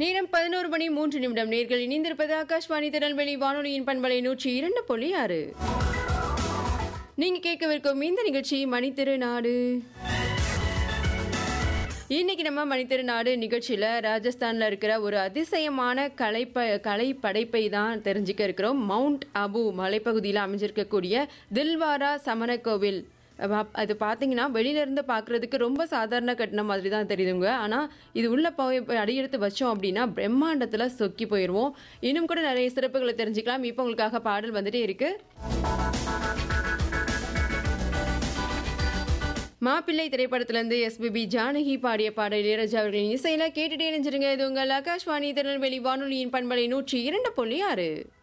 நேரம் பதினோரு மணி மூன்று நிமிடம் நேர்கள் இணைந்திருப்பது ஆகாஷ்வாணி திருநெல்வேலி வானொலியின் பண்பலை நூற்றி இரண்டு புள்ளி ஆறு நீங்க கேட்கவிருக்கும் இந்த நிகழ்ச்சி மணித்திருநாடு இன்னைக்கு நம்ம மணித்திருநாடு நிகழ்ச்சியில் ராஜஸ்தானில் இருக்கிற ஒரு அதிசயமான கலைப்ப கலை படைப்பை தான் தெரிஞ்சுக்க இருக்கிறோம் மவுண்ட் அபு மலைப்பகுதியில் அமைஞ்சிருக்கக்கூடிய தில்வாரா சமண கோவில் அப்ப- அது பார்த்தீங்கன்னா வெளியிலேருந்து பார்க்குறதுக்கு ரொம்ப சாதாரண கட்டின மாதிரி தான் தெரியுதுங்க ஆனால் இது உள்ளே போய் போய் அடியெடுத்து வச்சோம் அப்படின்னா பிரம்மாண்டத்தில் சொக்கி போயிடுவோம் இன்னும் கூட நிறைய சிறப்புகளை தெரிஞ்சுக்கலாம் இப்போ உங்களுக்காக பாடல் வந்துட்டே இருக்கு மாப்பிள்ளை திரைப்படத்திலிருந்து எஸ்பிபி ஜானகி பாடிய பாடல் இளையராஜா அவர்களின் இசையில கேட்டுட்டே நினைச்சிருங்க இது உங்கள் ஆகாஷ்வாணி திருநெல்வேலி வானொலியின் பண்பலை நூற்றி இரண்டு புள்ளி ஆறு